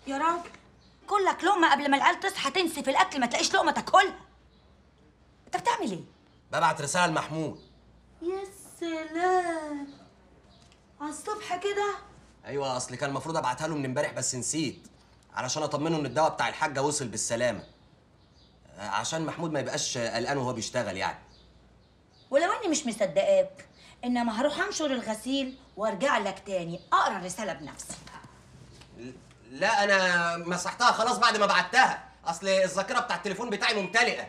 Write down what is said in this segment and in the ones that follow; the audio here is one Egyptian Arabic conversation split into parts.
يا راجل كلك لقمه قبل ما العيال تصحى تنسي في الاكل ما تلاقيش لقمه تاكلها انت بتعمل ايه ببعت رسالة لمحمود يا سلام على الصبح كده ايوه اصل كان المفروض ابعتها له من امبارح بس نسيت علشان اطمنه ان الدواء بتاع الحاجه وصل بالسلامه آه، عشان محمود ما يبقاش قلقان وهو بيشتغل يعني ولو اني مش مصدقاك انما هروح انشر الغسيل وارجع لك تاني اقرا الرساله بنفسي لا انا مسحتها خلاص بعد ما بعتها اصل الذاكره بتاع التليفون بتاعي ممتلئه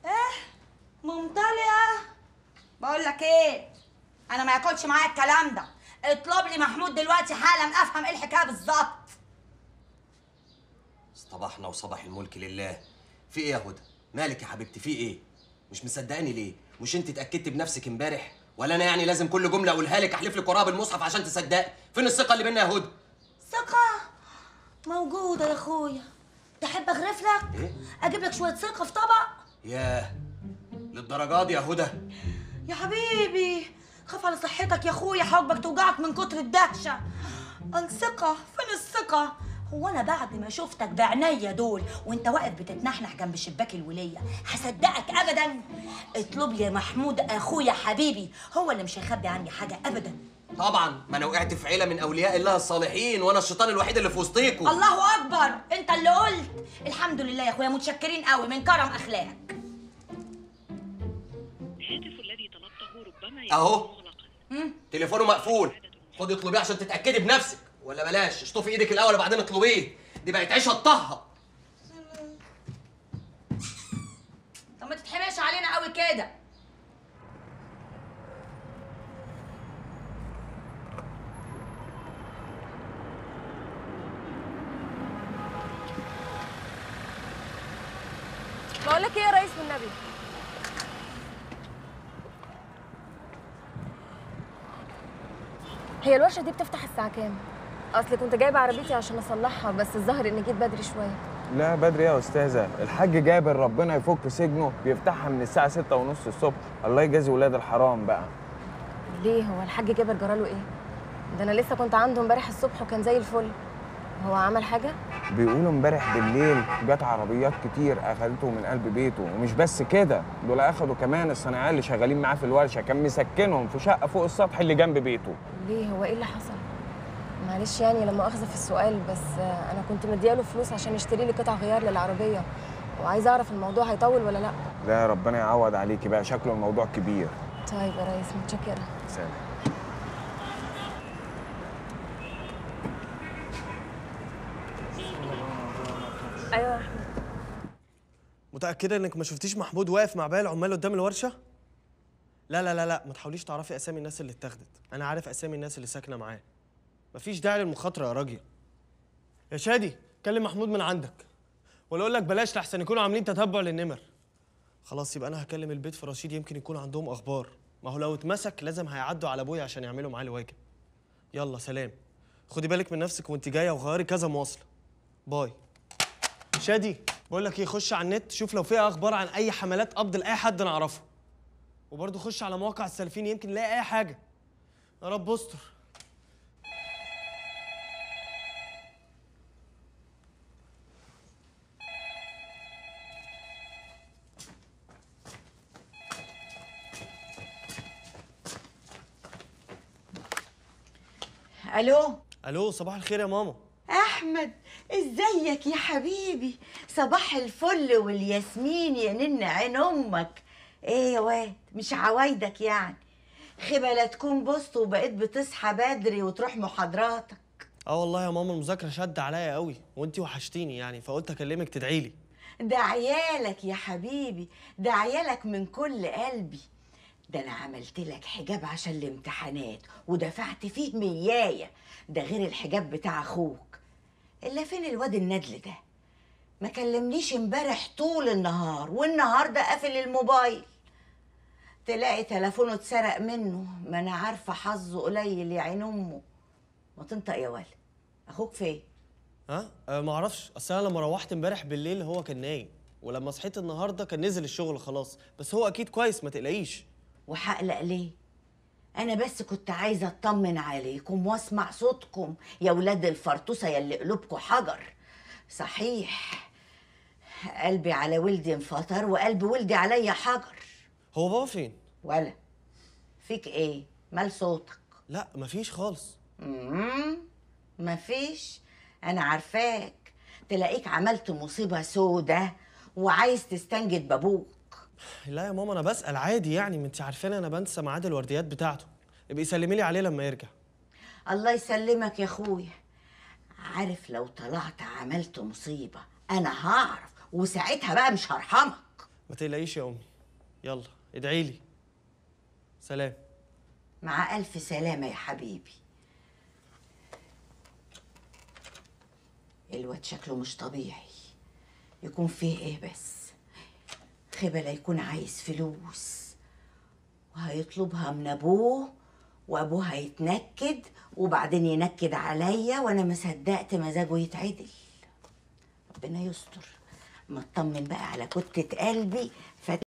ممتلئه بقول لك ايه انا ما ياكلش معايا الكلام ده اطلب لي محمود دلوقتي حالا افهم ايه الحكايه بالظبط اصطبحنا وصباح الملك لله في ايه يا هدى مالك يا حبيبتي في ايه مش مصدقاني ليه مش انت اتاكدت بنفسك امبارح ولا انا يعني لازم كل جمله اقولها لك احلف لك وراها بالمصحف عشان تصدقي فين الثقه اللي بينا يا هدى ثقه موجوده يا اخويا تحب اغرف لك ايه اجيب لك شويه ثقه في طبق ياه للدرجات دي يا هدى يا حبيبي خاف على صحتك يا اخويا حواجبك توجعك من كتر الدهشه الثقه فين الثقه هو انا بعد ما شفتك بعينيا دول وانت واقف بتتنحنح جنب شباك الوليه هصدقك ابدا اطلب لي يا محمود اخويا حبيبي هو اللي مش هيخبي عني حاجه ابدا طبعا ما انا وقعت في عيله من اولياء الله الصالحين وانا الشيطان الوحيد اللي في وسطيكم الله اكبر انت اللي قلت الحمد لله يا اخويا متشكرين قوي من كرم اخلاقك الهاتف الذي طلبته ربما أهو. يكون مغلقا تليفونه مقفول خدي اطلبيه عشان تتاكدي بنفسك ولا بلاش اشطفي ايدك الاول وبعدين اطلبيه دي بقت عيشه الطهه طب ما تتحماش علينا قوي كده بقول لك ايه يا ريس والنبي هي الورشه دي بتفتح الساعه كام اصل كنت جايبه عربيتي عشان اصلحها بس الظاهر اني جيت بدري شويه لا بدري يا استاذه الحاج جابر ربنا يفك سجنه بيفتحها من الساعه ستة ونص الصبح الله يجازي ولاد الحرام بقى ليه هو الحاج جابر جراله ايه ده انا لسه كنت عنده امبارح الصبح وكان زي الفل هو عمل حاجه بيقولوا امبارح بالليل جت عربيات كتير اخدته من قلب بيته ومش بس كده دول اخدوا كمان الصناعيه اللي شغالين معاه في الورشه كان مسكنهم في شقه فوق السطح اللي جنب بيته ليه هو ايه اللي حصل معلش يعني لما اخذ في السؤال بس آه، انا كنت مدياله فلوس عشان يشتري لي قطع غيار للعربيه وعايزه اعرف الموضوع هيطول ولا لا لا ربنا يعوض عليكي بقى شكله الموضوع كبير طيب يا ريس متشكره سلام ايوه يا احمد متأكدة إنك ما شفتيش محمود واقف مع باقي العمال قدام الورشة؟ لا لا لا لا ما تحاوليش تعرفي أسامي الناس اللي اتاخدت، أنا عارف أسامي الناس اللي ساكنة معاه. مفيش داعي للمخاطرة يا راجل. يا شادي كلم محمود من عندك. ولا أقول لك بلاش لحسن يكونوا عاملين تتبع للنمر. خلاص يبقى أنا هكلم البيت في رشيد يمكن يكون عندهم أخبار. ما هو لو اتمسك لازم هيعدوا على أبويا عشان يعملوا معاه الواجب. يلا سلام. خدي بالك من نفسك وأنت جاية وغيري كذا مواصلة. باي. شادي بقول لك ايه خش على النت شوف لو فيها اخبار عن اي حملات قبض لاي حد نعرفه وبرضه خش على مواقع السالفين يمكن نلاقي اي حاجه يا رب استر الو الو صباح الخير يا ماما احمد ازيك يا حبيبي صباح الفل والياسمين يا نن عين امك ايه يا واد مش عوايدك يعني خبا لا تكون بصت وبقيت بتصحى بدري وتروح محاضراتك اه والله يا ماما المذاكره شد عليا قوي وانتي وحشتيني يعني فقلت اكلمك تدعي لي ده عيالك يا حبيبي ده عيالك من كل قلبي ده انا عملت لك حجاب عشان الامتحانات ودفعت فيه مياية ده غير الحجاب بتاع اخوك الا فين الواد الندل ده ما كلمنيش امبارح طول النهار والنهارده قافل الموبايل تلاقي تليفونه اتسرق منه ما انا عارفه حظه قليل يا عين امه ما تنطق يا ولد اخوك فين ها أه ما اعرفش اصل انا لما روحت امبارح بالليل هو كان نايم ولما صحيت النهارده كان نزل الشغل خلاص بس هو اكيد كويس ما تقلقيش وهقلق ليه انا بس كنت عايزه اطمن عليكم واسمع صوتكم يا ولاد الفرطوسه يا اللي قلوبكم حجر صحيح قلبي على ولدي انفطر وقلب ولدي عليا حجر هو بابا فين ولا فيك ايه مال صوتك لا مفيش خالص امم مفيش انا عارفاك تلاقيك عملت مصيبه سودة وعايز تستنجد بابوك لا يا ماما انا بسال عادي يعني ما انت عارفين انا بنسى ميعاد الورديات بتاعته ابقي سلمي لي عليه لما يرجع الله يسلمك يا اخويا عارف لو طلعت عملت مصيبه انا هعرف وساعتها بقى مش هرحمك ما تقلقيش يا امي يلا ادعي لي سلام مع الف سلامه يا حبيبي الواد شكله مش طبيعي يكون فيه ايه بس خبلة يكون عايز فلوس وهيطلبها من ابوه وابوه هيتنكد وبعدين ينكد عليا وانا ما صدقت مزاجه يتعدل ربنا يستر ما اطمن بقى على كتة قلبي